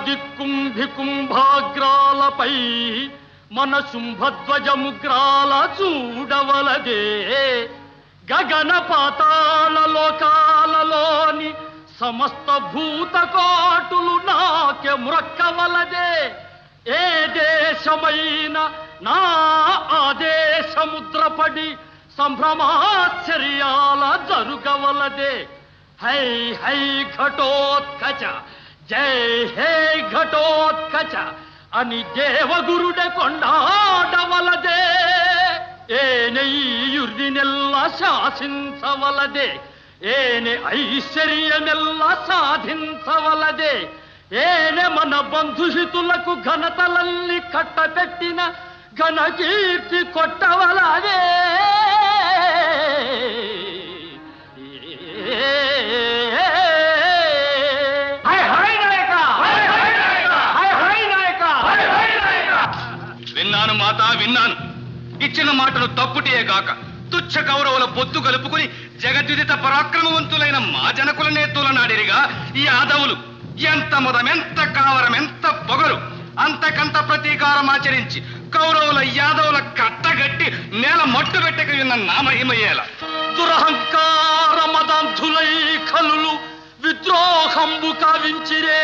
దిక్కుంభి కుంభాగ్రాలపై మన శుంభధ్వజముగ్రాల చూడవలదే గగన పాతాళ లోకాలలోని సమస్త భూతకోటులు నాకె మ్రక్కవలదే ఏ దేశమైన నా ఆదేశముద్రపడి సంభ్రమాశ్చర్యాల జరుగవలదే హై హై ఘటోత్కచ జై హే ఘటోత్కచ అని దేవగురుడ కొండాడవలదే ఏనే యుర్దినెల్ల శాసించవలదే ఏనే ఐశ్వర్యమెల్ల సాధించవలదే ఏనే మన బంధుహితులకు ఘనతలల్ని కట్టబెట్టిన ఘనకీర్తి కొట్టవలదే విన్నాను మాత విన్నాను ఇచ్చిన మాటను తప్పుటే కాక తుచ్చ కౌరవుల పొత్తు కలుపుకుని జగద్విదిత పరాక్రమవంతులైన మా జనకులనే తులనాడిరిగా ఈ యాదవులు ఎంత మదం ఎంత కావరం ఎంత పొగరు అంతకంత ప్రతీకారం ఆచరించి కౌరవుల యాదవుల కట్టగట్టి నేల మట్టు పెట్టక ఉన్న నామహిమయ్యేల దురహంకార మదంతులై కలులు విద్రోహంబు కావించిరే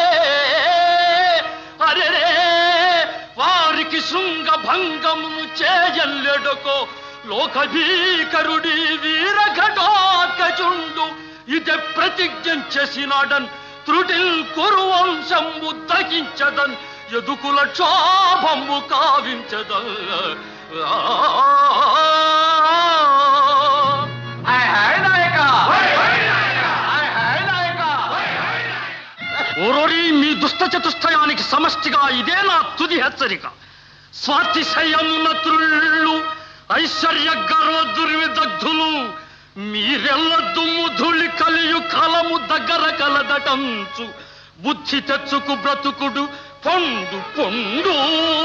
అరెరే వారికి శృంగ భంగమును చేయల్లెడుకో లోకభీకరుడి వీరఘటోత్కచుండు ఇదే ప్రతిజ్ఞ చేసినాడన్ త్రుటిల్ కురువంశంబు దగించదన్ ఎదుకుల క్షోభంబు కావించదన్ ఆ ఓరోరి మీ దుష్ట చతుష్టయానికి సమష్టిగా ఇదే నా తుది హెచ్చరిక స్వాతిశయమున త్రుళ్ళు ఐశ్వర్య గర్వ దుర్విదగ్ధులు మీరెల్ల దుమ్ము ధూళి కలియు కాలము దగ్గర కలదటంచు బుద్ధి తెచ్చుకు బ్రతుకుడు పొండు పొండు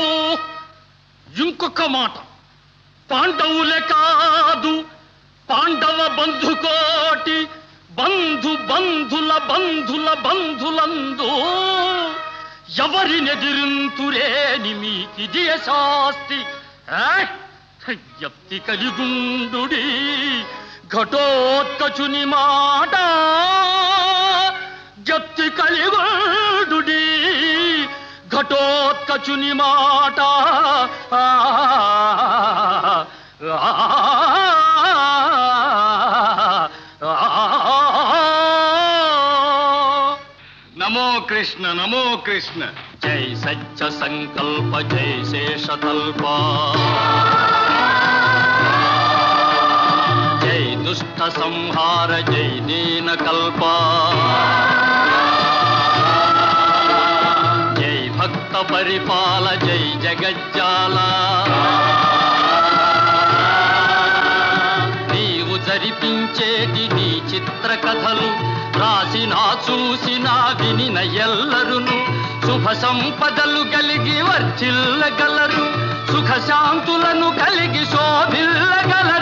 ఇంకొక మాట పాండవులే కాదు పాండవ బంధుకోటి బంధు బంధుల బంధుల బంధులందు ఎవరినెదిరింతురేని మీకిది శాస్తి ఎత్తి కలిగుండు ఘటోత్కచుని మాట జప్తి కలిగుండు ఘటోత్కచుని మాట ఆ, నమో కృష్ణ నమో కృష్ణ జై సత్య సంకల్ప జై శేషతల్ప జై దుష్ట సంహార జై దీన కల్ప జై భక్త పరిపాల జై జగజ్జాల నీవు జరిపించేటి నీ చిత్ర కథలు రాసినా చూసినా వినిన ఎల్లరును శుభ సంపదలు కలిగి వర్చిల్లగలరు సుఖ శాంతులను కలిగి శోభిల్లగలరు